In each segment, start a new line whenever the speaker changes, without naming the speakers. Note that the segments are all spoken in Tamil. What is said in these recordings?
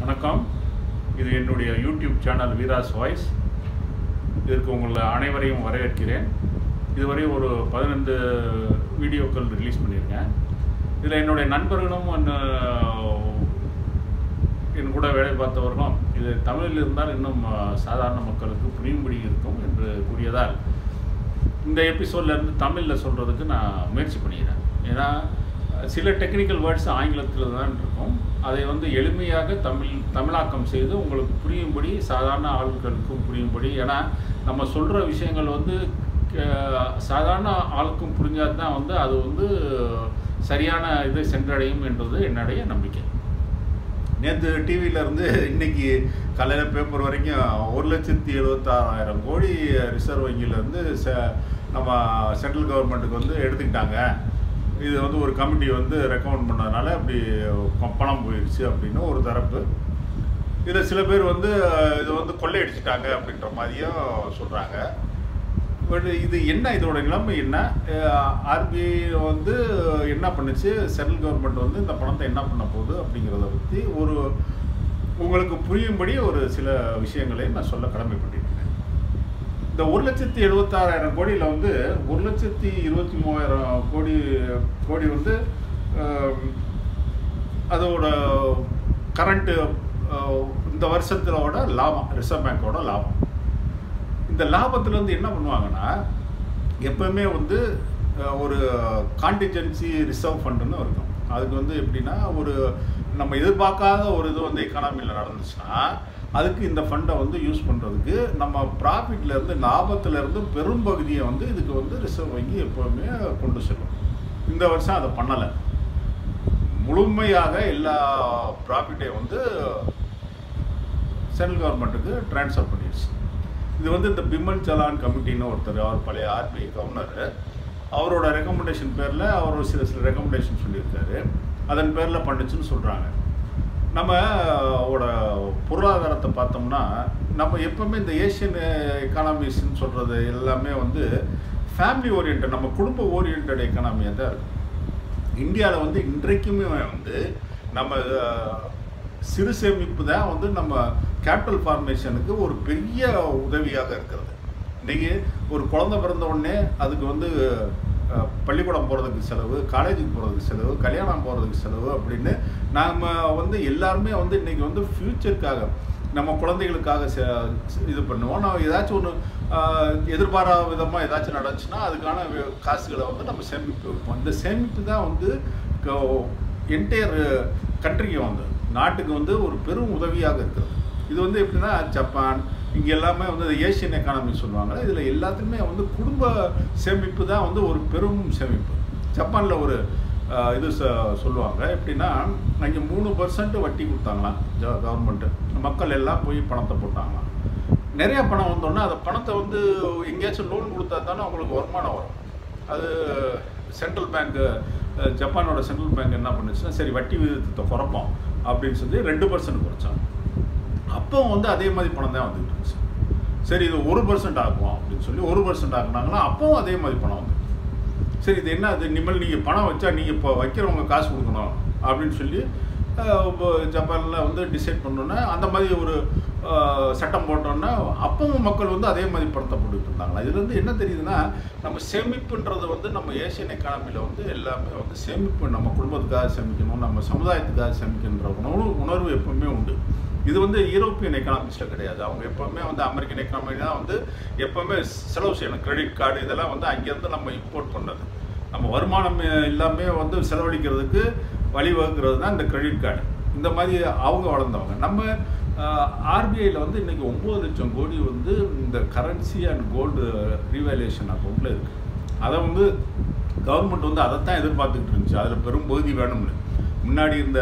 வணக்கம் இது என்னுடைய யூடியூப் சேனல் வீராஸ் வாய்ஸ் இதற்கு உங்களை அனைவரையும் வரவேற்கிறேன் இதுவரை ஒரு பதினைந்து வீடியோக்கள் ரிலீஸ் பண்ணியிருக்கேன் இதில் என்னுடைய நண்பர்களும் என்ன- என் கூட வேலை பார்த்தவர்களும் இது தமிழில் இருந்தால் இன்னும் அஹ், சாதாரண மக்களுக்கு புரியும்படி இருக்கும் என்று கூறியதால் இந்த எபிசோட்ல இருந்து தமிழில் சொல்கிறதுக்கு நான் முயற்சி பண்ணிக்கிறேன் ஏன்னா அஹ், சில டெக்னிக்கல் வேர்ட்ஸ் ஆங்கிலத்தில் தான் இருக்கும் அதை வந்து எளிமையாக தமிழ் தமிழாக்கம் செய்து உங்களுக்கு புரியும்படி சாதாரண ஆட்களுக்கும் புரியும்படி ஏன்னா நம்ம சொல்கிற விஷயங்கள் வந்து அஹ், சாதாரண ஆளுக்கும் புரிஞ்சால் தான் வந்து அது வந்து சரியான இது சென்றடையும் என்றது என்னுடைய நம்பிக்கை
நேற்று டிவியில இருந்து இன்னைக்கு காலையில் பேப்பர் வரைக்கும் ஒரு லட்சத்தி எழுபத்தாறாயிரம் கோடி ரிசர்வ் வங்கியிலேருந்து நம்ம சென்ட்ரல் கவர்மெண்ட்டுக்கு வந்து எடுத்துக்கிட்டாங்க இது வந்து ஒரு கமிட்டி வந்து ரெக்கமெண்ட் பண்ணதுனால அப்படி ப- பணம் போயிடுச்சு அப்படின்னு ஒரு தரப்பு இதில் சில பேர் வந்து அஹ், இது வந்து கொள்ளையடிச்சிட்டாங்க அப்படின்ற மாதிரியும் சொல்கிறாங்க பட் இது என்ன இதோட நிலைமை என்ன ஆர்பிஐ வந்து என்ன பண்ணுச்சு சென்ட்ரல் கவர்மெண்ட் வந்து இந்த பணத்தை என்ன பண்ண போகுது அப்படிங்கிறத பற்றி ஒரு உங்களுக்கு புரியும்படி ஒரு சில விஷயங்களை நான் சொல்ல கடமைப்பட்டிருக்கேன் இந்த ஒரு லட்சத்தி எழுபத்தாறாயிரம் கோடியில் வந்து ஒரு லட்சத்தி இருபத்தி மூவாயிரம் கோடி கோடி வந்து ஆம், அதோட கரண்ட்டு இந்த வருஷத்திலோட லாபம் ரிசர்வ் பேங்கோட லாபம் இந்த லாபத்துல இருந்து என்ன பண்ணுவாங்கன்னா எப்பவுமே வந்து அஹ், ஒரு கான்டிஜென்சி ரிசர்வ் ஃபண்டுன்னு இருக்கும் அதுக்கு வந்து எப்படின்னா ஒரு நம்ம எதிர்பார்க்காத ஒரு இது வந்து எக்கானமியில் நடந்துச்சுன்னா அதுக்கு இந்த ஃபண்டை வந்து யூஸ் பண்ணுறதுக்கு நம்ம ப்ராஃபிட்ல இருந்து லாபத்துல இருந்து பெரும் பகுதியை வந்து இதுக்கு வந்து ரிசர்வ் வங்கி எப்போவுமே கொண்டு செல்லும் இந்த வருஷம் அதை பண்ணலை முழுமையாக எல்லா ப்ராஃபிட்டையும் வந்து சென்ட்ரல் கவர்மெண்ட்டுக்கு ட்ரான்ஸ்ஃபர் பண்ணிடுச்சு இது வந்து இந்த பிமல் சலான் கமிட்டின்னு ஒருத்தர் அவர் பழைய ஆர்பிஐ கவர்னர் அவரோட ரெக்கமெண்டேஷன் பேரில் அவர் ஒரு சில சில ரெக்கமெண்டேஷன் சொல்லியிருக்காரு அதன் பேரில் பண்ணுச்சுன்னு சொல்கிறாங்க நம்ம ஓட பொருளாதாரத்தை பார்த்தோம்னா நம்ம எப்பவுமே இந்த ஏஷியன் எக்கானமிஸ்ன்னு சொல்கிறது எல்லாமே வந்து ஃபேமிலி ஓரியன்ட் நம்ம குடும்ப ஓரியன்ட் எக்கானமியாக தான் இருக்கும் இந்தியாவில் வந்து இன்றைக்குமே வந்து நம்ம அஹ், சிறு சேமிப்பு தான் வந்து நம்ம கேபிட்டல் ஃபார்மேஷனுக்கு ஒரு பெரிய உதவியாக இருக்கிறது இன்னைக்கு ஒரு குழந்தை பிறந்த உடனே அதுக்கு வந்து அஹ், பள்ளிக்கூடம் போகிறதுக்கு செலவு காலேஜுக்கு போகிறதுக்கு செலவு கல்யாணம் போகிறதுக்கு செலவு அப்படின்னு நாம் வந்து எல்லாருமே வந்து இன்னைக்கு வந்து ஃப்யூச்சருக்காக நம்ம குழந்தைகளுக்காக செ- இது பண்ணுவோம் நான் ஏதாச்சும் ஒன்று எதிர்பாராத விதமாக ஏதாச்சும் நடந்துச்சுன்னா அதுக்கான வே- காசுகளை வந்து நம்ம சேமிப்பு வைப்போம் இந்த சேமிப்பு தான் வந்து என்டையர் கண்ட்ரிக்கு வந்து நாட்டுக்கு வந்து ஒரு பெரும் உதவியாக இருக்கிறது இது வந்து எப்படின்னா ஜப்பான் இங்கே எல்லாமே வந்து ஏஷியன் எக்கானமி சொல்லுவாங்க இதில் எல்லாத்துக்குமே வந்து குடும்ப சேமிப்பு தான் வந்து ஒரு பெரும் சேமிப்பு ஜப்பானில் ஒரு அஹ், இது ச- சொல்லுவாங்க எப்படின்னா அங்கே மூணு பர்சன்ட் வட்டி கொடுத்தாங்களாம் கவர்மெண்ட்டு மக்கள் எல்லாம் போய் பணத்தை போட்டாங்களாம் நிறைய பணம் வந்தோடனே அந்த பணத்தை வந்து எங்கேயாச்சும் லோன் கொடுத்தா தானே அவங்களுக்கு வருமானம் வரும் அது சென்ட்ரல் பேங்க்கு ஜப்பானோட சென்ட்ரல் பேங்க் என்ன பண்ணுச்சுன்னா சரி வட்டி விகிதத்தை குறைப்போம் அப்படின்னு சொல்லி ரெண்டு பர்சன்ட் குறைச்சாங்க அப்போ வந்து அதே மாதிரி பணம் தான் வந்துட்டு இருந்துச்சு சரி இது ஒரு பர்சன்ட் ஆகும் அப்படின்னு சொல்லி ஒரு பர்சன்ட் ஆகுனாங்கன்னா அப்பவும் அதே மாதிரி பணம் வந்து சரி இது என்ன அது இனிமேல் நீங்கள் பணம் வச்சா நீங்கள் இப்போ வைக்கிறவங்க காசு கொடுக்கணும் அப்படின்னு சொல்லி அஹ், இப்போ ஜப்பானில் வந்து டிசைட் பண்ணோன்னே அந்த மாதிரி ஒரு அஹ், சட்டம் போட்டோன்னா அப்பவும் மக்கள் வந்து அதே மாதிரி பணத்தை போட்டுட்டு இருந்தாங்களா இதுல இருந்து என்ன தெரியுதுன்னா நம்ம சேமிப்புன்றது வந்து நம்ம ஏஷியன் எக்கானமியில் வந்து எல்லாமே வந்து சேமிப்பு நம்ம குடும்பத்துக்காக சேமிக்கணும் நம்ம சமுதாயத்துக்காக சேமிக்கின்ற உணர்வு உணர்வு எப்பவுமே உண்டு இது வந்து யூரோப்பியன் எக்கனாமிக்ஸில் கிடையாது அவங்க எப்போவுமே வந்து அமெரிக்கன் எக்கனாமி தான் வந்து எப்போவுமே செலவு செய்யணும் கிரெடிட் கார்டு இதெல்லாம் வந்து அங்கேருந்து நம்ம இம்போர்ட் பண்ணது நம்ம வருமானம் எல்லாமே வந்து செலவழிக்கிறதுக்கு வழிவகுக்கிறது தான் இந்த கிரெடிட் கார்டு இந்த மாதிரி அவங்க வளர்ந்தவங்க நம்ம ஆர்பிஐயில் வந்து இன்னைக்கு ஒம்பது லட்சம் கோடி வந்து இந்த கரன்சி அண்ட் கோல்டு ரீவேல்யூஷன் அக்கௌண்ட்டில் இருக்குது அதை வந்து கவர்மெண்ட் வந்து அதைத்தான் எதிர்பார்த்துக்கிட்டு இருந்துச்சு அதில் பெரும் பகுதி வேணும்னு முன்னாடி இந்த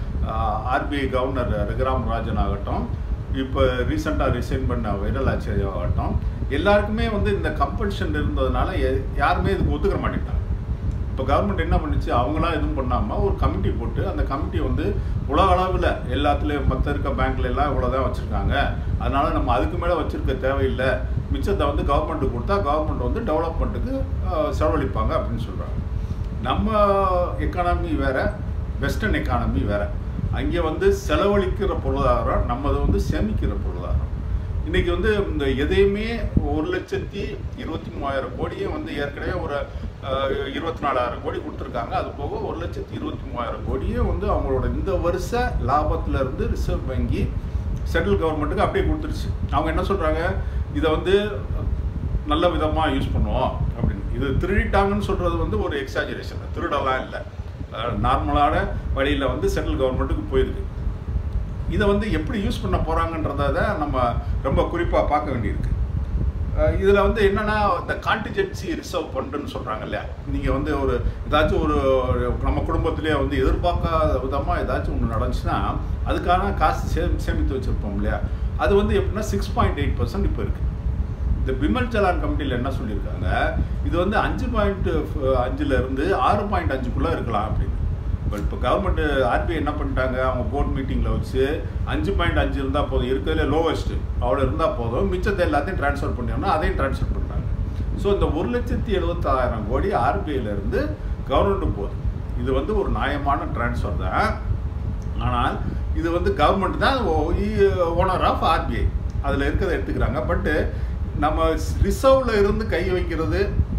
ஆர்பிஐ கவர்னர் ரகுராம் ராஜன் ஆகட்டும் இப்போ ரீசெண்டாக ரிசைன் பண்ண வைரலாச்சாரி ஆகட்டும் எல்லாருக்குமே வந்து இந்த கம்பல்ஷன் இருந்ததுனால எ- யாருமே இதுக்கு ஒத்துக்கிற மாட்டேங்கிட்டாங்க இப்போ கவர்மெண்ட் என்ன பண்ணுச்சு அவங்களா எதுவும் பண்ணாமல் ஒரு கமிட்டி போட்டு அந்த கமிட்டி வந்து உலக அளவில் எல்லாத்துலேயும் மற்ற இருக்க பேங்க்ல எல்லாம் இவ்வளோ தான் வச்சுருக்காங்க அதனால நம்ம அதுக்கு மேலே வச்சுருக்க தேவையில்லை மிச்சத்தை வந்து கவர்மெண்ட்டுக்கு கொடுத்தா கவர்மெண்ட் வந்து டெவலப்மெண்ட்டுக்கு செலவழிப்பாங்க அப்படின்னு சொல்கிறாங்க நம்ம எக்கானமி வேற வெஸ்டர்ன் எக்கானமி வேற அங்கே வந்து செலவழிக்கிற பொருளாதாரம் நம்மது வந்து சேமிக்கிற பொருளாதாரம் இன்னைக்கு வந்து இந்த எதையுமே ஒரு லட்சத்தி இருபத்தி மூவாயிரம் கோடியே வந்து ஏற்கனவே ஒரு இருபத்தி நாலாயிரம் கோடி கொடுத்துருக்காங்க அது போக ஒரு லட்சத்தி இருபத்தி மூவாயிரம் கோடியே வந்து அவங்களோட இந்த வருஷ லாபத்துல இருந்து ரிசர்வ் வங்கி சென்ட்ரல் கவர்மெண்ட்டுக்கு அப்படியே கொடுத்துருச்சு அவங்க என்ன சொல்றாங்க இதை வந்து நல்ல விதமாக யூஸ் பண்ணுவோம் அப்படின்னு இது திருடிட்டாங்கன்னு சொல்றது வந்து ஒரு எக்ஸாஜரேஷன் திருடலாம் இல்லை நார்மலான வழியில் வந்து சென்ட்ரல் கவர்மெண்ட்டுக்கு போயிருக்கு இதை வந்து எப்படி யூஸ் பண்ண போகிறாங்கன்றத நம்ம ரொம்ப குறிப்பாக பார்க்க வேண்டியிருக்கு இதில் வந்து என்னென்னா இந்த கான்டிஜென்சி ரிசர்வ் ஃபண்டுன்னு சொல்கிறாங்க இல்லையா நீங்கள் வந்து ஒரு ஏதாச்சும் ஒரு நம்ம குடும்பத்திலேயே வந்து எதிர்பார்க்காத விதமாக ஏதாச்சும் ஒன்று நடந்துச்சுன்னா அதுக்கான காசு சே சேமித்து வச்சுருப்போம் இல்லையா அது வந்து எப்படின்னா சிக்ஸ் பாயிண்ட் எயிட் பர்சன்ட் இப்போ இருக்குது இந்த பிமல் சலான் கமிட்டியில் என்ன சொல்லியிருக்காங்க இது வந்து அஞ்சு பாயிண்ட் அஞ்சுல இருந்து ஆறு பாயிண்ட் அஞ்சுக்குள்ளே இருக்கலாம் அப்படின்னு இப்போ இப்போ கவர்மெண்ட் ஆர்பிஐ என்ன பண்ணிட்டாங்க அவங்க போர்ட் மீட்டிங்கில் வச்சு அஞ்சு பாயிண்ட் அஞ்சு இருந்தால் போதும் இருக்கிறதுல லோவஸ்ட்டு அவ்வளோ இருந்தால் போதும் மிச்சத்தை எல்லாத்தையும் ட்ரான்ஸ்ஃபர் பண்ணிட்டோம்னா அதையும் ட்ரான்ஸ்ஃபர் பண்ணிட்டாங்க ஸோ இந்த ஒரு லட்சத்தி எழுபத்தாயிரம் கோடி ஆர்பிஐலேருந்து கவர்மெண்ட்டு போகுது இது வந்து ஒரு நியாயமான ட்ரான்ஸ்ஃபர் தான் ஆனால் இது வந்து கவர்மெண்ட் தான் ஓனர் ஆஃப் ஆர்பிஐ அதில் இருக்கிறத எடுத்துக்கிறாங்க பட்டு நம்ம ரிசர்வ்ல இருந்து கை வைக்கிறது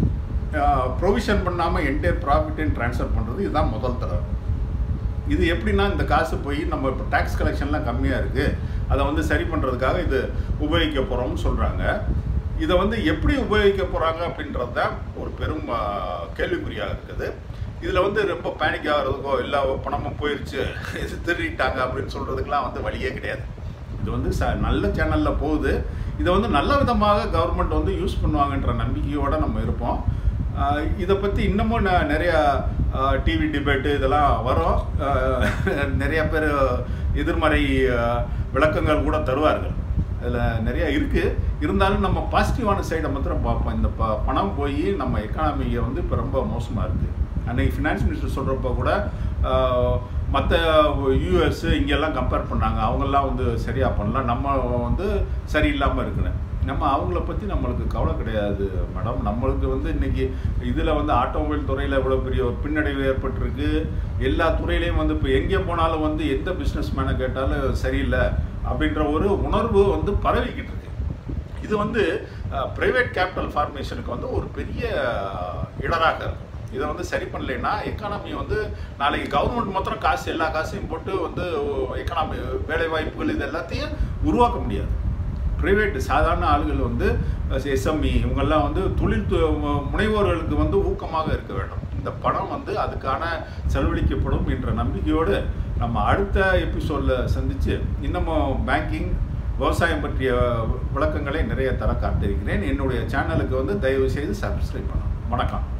ப்ரொவிஷன் பண்ணாமல் என்டையர் ப்ராஃபிட்டையும் ட்ரான்ஸ்ஃபர் பண்ணுறது இதுதான் முதல் தடவை இது எப்படின்னா இந்த காசு போய் நம்ம இப்போ டேக்ஸ் கலெக்ஷன்லாம் கம்மியாக இருக்குது அதை வந்து சரி பண்ணுறதுக்காக இது உபயோகிக்க போகிறோம்னு சொல்கிறாங்க இதை வந்து எப்படி உபயோகிக்க போகிறாங்க அப்படின்றது தான் ஒரு பெரும் கேள்விக்குறியாக இருக்குது இதில் வந்து ரொம்ப பேனிக் ஆகிறதுக்கோ இல்லை பணமும் போயிடுச்சு இது திருடிட்டாங்க அப்படின்னு சொல்கிறதுக்கெலாம் வந்து வழியே கிடையாது இது வந்து ச நல்ல சேனலில் போகுது இதை வந்து நல்ல விதமாக கவர்மெண்ட் வந்து யூஸ் பண்ணுவாங்கன்ற நம்பிக்கையோடு நம்ம இருப்போம் இதை பற்றி இன்னமும் நிறையா டிவி டிபேட்டு இதெல்லாம் வரும் நிறைய பேர் எதிர்மறை விளக்கங்கள் கூட தருவார்கள் அதில் நிறைய இருக்குது இருந்தாலும் நம்ம பாசிட்டிவான சைடை மாத்திரம் பார்ப்போம் இந்த ப பணம் போய் நம்ம எக்கானமியை வந்து இப்போ ரொம்ப மோசமாக இருக்குது அன்றைக்கி ஃபினான்ஸ் மினிஸ்டர் சொல்கிறப்ப கூட மற்ற யூஎஸ் இங்கெல்லாம் கம்பேர் பண்ணாங்க அவங்கெல்லாம் வந்து சரியாக பண்ணலாம் நம்ம வந்து சரியில்லாமல் இருக்கிறேன் நம்ம அவங்கள பற்றி நம்மளுக்கு கவலை கிடையாது மேடம் நம்மளுக்கு வந்து இன்றைக்கி இதில் வந்து ஆட்டோமொபைல் துறையில் இவ்வளோ பெரிய ஒரு பின்னடைவு ஏற்பட்டிருக்கு எல்லா துறையிலையும் வந்து இப்போ எங்கே போனாலும் வந்து எந்த பிஸ்னஸ் மேனை கேட்டாலும் சரியில்லை அப்படின்ற ஒரு உணர்வு வந்து பரவிக்கிட்டு இருக்கு இது வந்து ப்ரைவேட் கேபிட்டல் ஃபார்மேஷனுக்கு வந்து ஒரு பெரிய இடராக இருக்கும் இதை வந்து சரி பண்ணலைன்னா எக்கானமி வந்து நாளைக்கு கவர்மெண்ட் மாத்திரம் காசு எல்லா காசையும் போட்டு வந்து எக்கானமி வேலை வாய்ப்புகள் இது எல்லாத்தையும் உருவாக்க முடியாது ப்ரைவேட் சாதாரண ஆளுகள் வந்து எஸ்எம்இ இவங்கெல்லாம் வந்து தொழில் முனைவோர்களுக்கு வந்து ஊக்கமாக இருக்க வேண்டும் இந்த பணம் வந்து அதுக்கான செலவழிக்கப்படும் என்ற நம்பிக்கையோடு நம்ம அடுத்த எபிசோடில் சந்தித்து இன்னமும் பேங்கிங் விவசாயம் பற்றிய விளக்கங்களை நிறைய தர காத்திருக்கிறேன் என்னுடைய சேனலுக்கு வந்து தயவு செய்து சப்ஸ்கிரைப் பண்ணணும் வணக்கம்